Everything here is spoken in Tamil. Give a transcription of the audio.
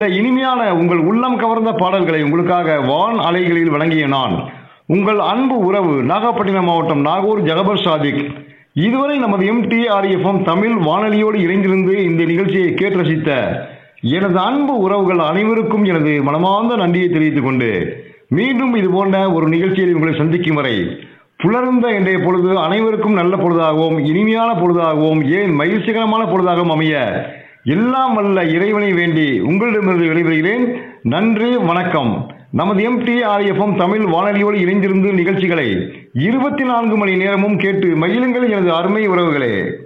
இந்த இனிமையான உங்கள் உள்ளம் கவர்ந்த பாடல்களை உங்களுக்காக வான் அலைகளில் வழங்கிய நான் உங்கள் அன்பு உறவு நாகப்பட்டினம் மாவட்டம் நாகூர் ஜகபர் சாதிக் இதுவரை நமது எம்டிஆர்எஃப்எம் தமிழ் வானொலியோடு இணைந்திருந்து இந்த நிகழ்ச்சியை கேட்டு ரசித்த எனது அன்பு உறவுகள் அனைவருக்கும் எனது மனமார்ந்த நன்றியை தெரிவித்துக் கொண்டு மீண்டும் இது போன்ற ஒரு நிகழ்ச்சியில் உங்களை சந்திக்கும் வரை புலர்ந்த இன்றைய பொழுது அனைவருக்கும் நல்ல பொழுதாகவும் இனிமையான பொழுதாகவும் ஏன் மகிழ்ச்சிகரமான பொழுதாகவும் அமைய எல்லாம் வல்ல இறைவனை வேண்டி உங்களிடமிருந்து விடைபெறுகிறேன் நன்றி வணக்கம் நமது எம்டிஆர்எஃப்எம் தமிழ் வானொலியோடு இணைந்திருந்து நிகழ்ச்சிகளை இருபத்தி நான்கு மணி நேரமும் கேட்டு மகிழுங்கள் எனது அருமை உறவுகளே